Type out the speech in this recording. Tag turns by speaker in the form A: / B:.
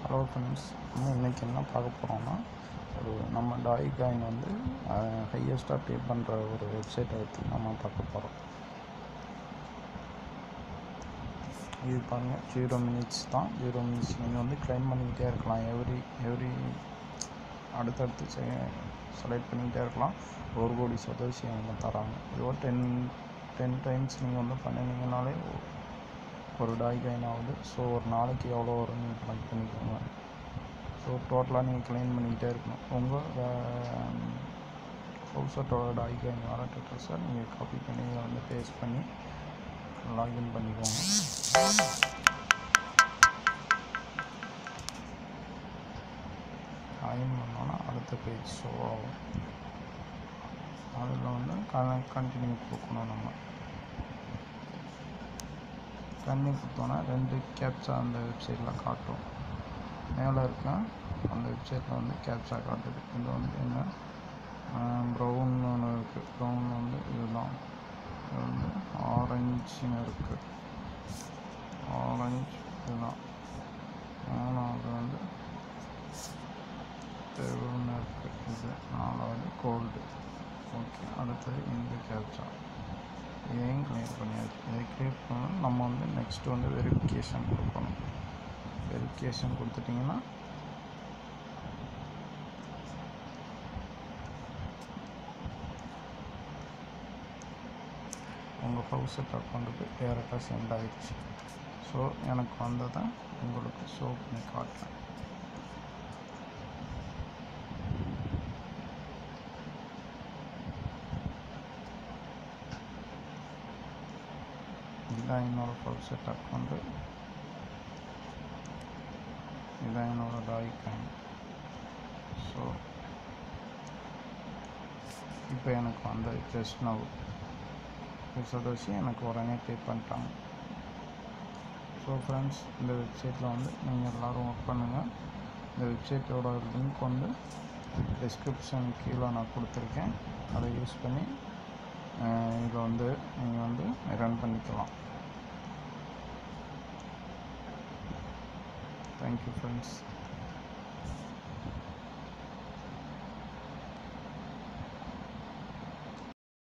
A: hello friends நம்ம இன்றைக்கி என்ன பார்க்க போகிறோம்னா ஒரு நம்ம டாய் காயின் வந்து ஹையஸ்ட்டாக பே பண்ணுற ஒரு வெப்சைட்டை பற்றி நம்ம பார்க்க போகிறோம் இது பாருங்கள் ஜீரோ மினிட்ஸ் தான் ஜீரோ மினிட்ஸ் நீங்கள் வந்து க்ளைம் பண்ணிக்கிட்டே இருக்கலாம் எவ்ரி எவ்ரி அடுத்தடுத்து செலக்ட் பண்ணிக்கிட்டே இருக்கலாம் ஒரு கோடி சதவீசி அவங்க தராங்க இதோ டென் டென் டைம்ஸ் நீங்கள் வந்து பண்ணினீங்கனாலே ஒரு டாய் காயின் ஆகுது ஸோ ஒரு நாளைக்கு எவ்வளோ வரும் நீங்கள் கனெக்ட் பண்ணிக்கோங்க ஸோ டோட்டலாக நீங்கள் க்ளைம் பண்ணிக்கிட்டே இருக்கணும் உங்கள் ஹவுசட்டோட டாய் காயின் வாலெட் அட்ரஸை நீங்கள் காப்பி பண்ணி இதை வந்து பேஸ்ட் பண்ணி லாகின் பண்ணிக்கோங்க லாகின் பண்ணோன்னா அடுத்த பேஜ் ஷோ ஆகும் அதில் வந்து கண்டினியூ கொடுக்கணும் நம்ம தண்ணி கொடுத்தோன்னா ரெண்டு கேப்சா அந்த வெப்சைட்டில் காட்டும் மேலே இருக்க அந்த வெப்சைட்டில் வந்து கேப்சா காட்டுது இது வந்து என்ன ப்ரௌன் ஒன்று இருக்குது ப்ரௌன் வந்து இதுதான் இது வந்து ஆரஞ்சுன்னு இருக்குது ஆரஞ்சு இதுதான் மூணாவது வந்து தெருன்னு இருக்குது இது நாலாவது கோல்டு ஓகே அடுத்தது இந்த கேப்சா இதையும் கிளியர் பண்ணியாச்சு இதை கிளியர் பண்ணணும் நம்ம வந்து நெக்ஸ்ட் வந்து வெரிஃபிகேஷன் கொடுக்கணும் வெரிஃபிகேஷன் கொடுத்துட்டிங்கன்னா உங்கள் ஹவுசட் அக்கௌண்ட்டுக்கு டேரெக்டாக சென்ட் ஆகிடுச்சு ஸோ எனக்கு வந்ததை உங்களுக்கு ஷோ பண்ணி காட்டுறேன் இதுதான் என்னோடய ப்ரொஃபஸர் அக்கௌண்ட்டு இதுதான் என்னோடய டாய் காயின் ஸோ இப்போ எனக்கு வந்து ஜஸ்ட் நவ் சதோஷி எனக்கு உடனே பே பண்ணிட்டாங்க ஸோ ஃப்ரெண்ட்ஸ் இந்த வெப்சைட்டில் வந்து நீங்கள் எல்லோரும் ஒர்க் பண்ணுங்கள் இந்த வெப்சைட்டோட லிங்க் வந்து டிஸ்கிரிப்ஷன் கீழே நான் கொடுத்துருக்கேன் அதை யூஸ் பண்ணி இதை வந்து நீங்கள் வந்து ரன் பண்ணிக்கலாம் தேங்க்யூ ஃப்ரெண்ட்ஸ்